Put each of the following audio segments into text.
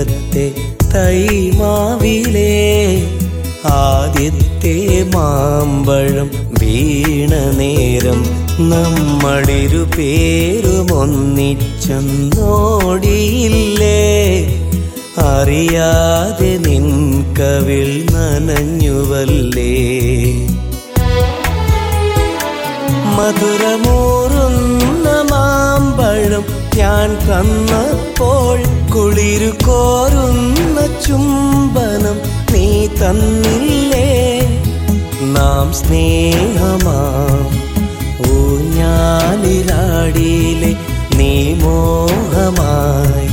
മുറ്റത്തെ തൈമാവിലെ ആദ്യത്തെ മാമ്പഴം വീണ നേരം നമ്മളിരു പേരും ഒന്നിച്ചെന്നോടിയില്ലേ അറിയാതെ നിൻ കവിൾ നനഞ്ഞുവല്ലേ മധുരമൂറുന്ന മാമ്പഴം ഞാൻ തന്നപ്പോൾ കുളിരു കോരുന്ന ചുംബനം നീ തന്നില്ലേ നാം സ്നേഹമാം ഊഞ്ഞാലിലാടിയിലെ നീ മോഹമായി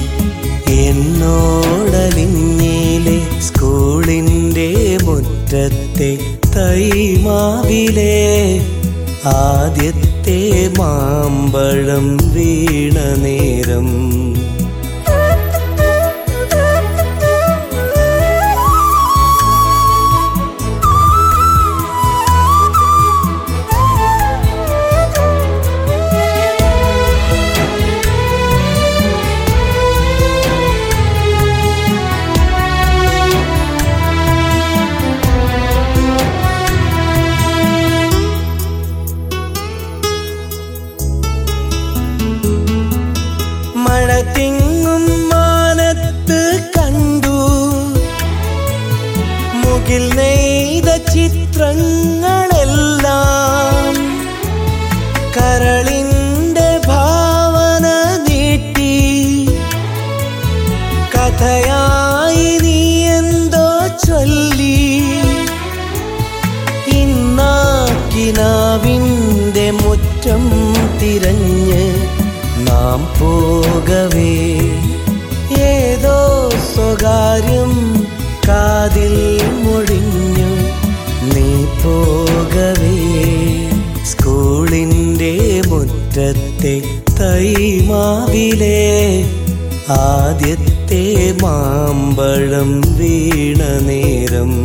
എന്നോടലിഞ്ഞിലെ സ്കൂളിൻ്റെ മുറ്റത്തെ തൈമാവിലെ ആദ്യത്തെ മാമ്പഴം വീണ നേരം മഴ തിങ്ങും മാനത്ത് കണ്ടു മുകിൽ നെയ്ത ചിത്രങ്ങളെല്ലാം കരളിൻ്റെ ഭാവന നീട്ടി കഥയായി നീ എന്തോ ചൊല്ലി ഇന്നാക്കിനാവിൻ്റെ മുറ്റം തിരഞ്ഞ് നാം പോകവേ ഏതോ സ്വകാര്യം കാതിൽ മൊഴിഞ്ഞു നീ പോകവേ സ്കൂളിൻ്റെ മുറ്റത്തെ തൈമാവിലെ ആദ്യത്തെ മാമ്പഴം വീണ നേരം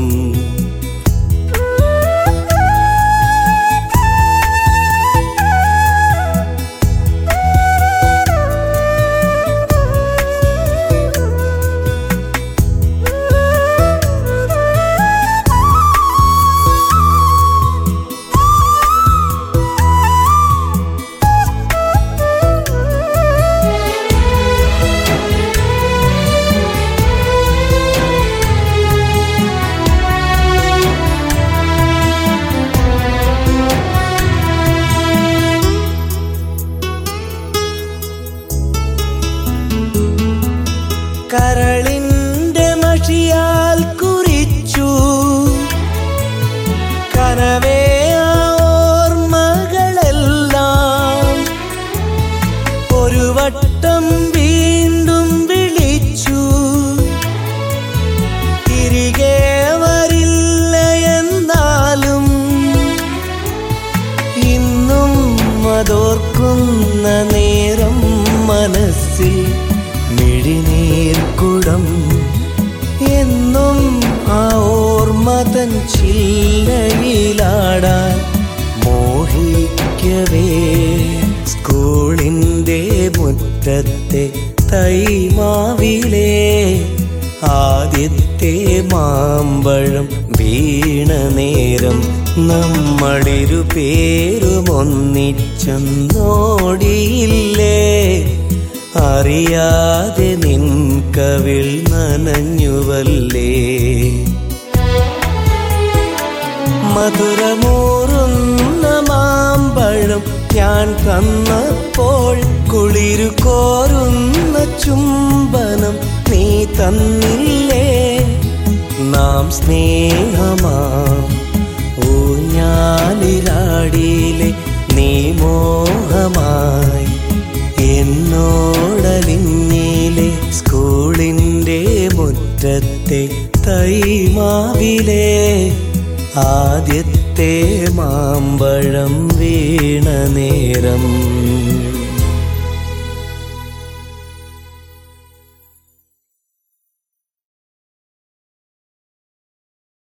കരളിൻ്റെ മഷിയാൽ കുറിച്ചു കനവേ ആ ഓർമ്മകളെല്ലാം ഒരു വട്ടം വീണ്ടും വിളിച്ചു തിരികെ വരില്ല എന്നാലും ഇന്നും അതോർക്കുന്ന നേരം മനസ്സിൽ മിഴിനീർക്കുടം എന്നും ആ ഓർമ്മതൻ ചില്ലയിലാടാൻ മോഹിക്കവേ സ്കൂളിൻ്റെ മുറ്റത്തെ തൈമാവിലെ ആദ്യത്തെ മാമ്പഴം വീണ നേരം നമ്മളിരു പേരും ഒന്നിച്ചെന്നോടിയില്ലേ അറിയാതെ നിൻ കവിൾ നനഞ്ഞുവല്ലേ മധുരമൂറുന്ന മാമ്പഴം ഞാൻ തന്നപ്പോൾ കുളിരു കോരുന്ന ചുംബനം നീ തന്നില്ലേ നാം സ്നേഹമാം ഊഞ്ഞാലിലാടിയിലെ നീ മോഹമായി എന്നോടലിഞ്ഞിലെ സ്കൂളിൻ്റെ മുറ്റത്തെ തൈമാവിലെ ആദ്യത്തെ മാമ്പഴം വീണ നേരം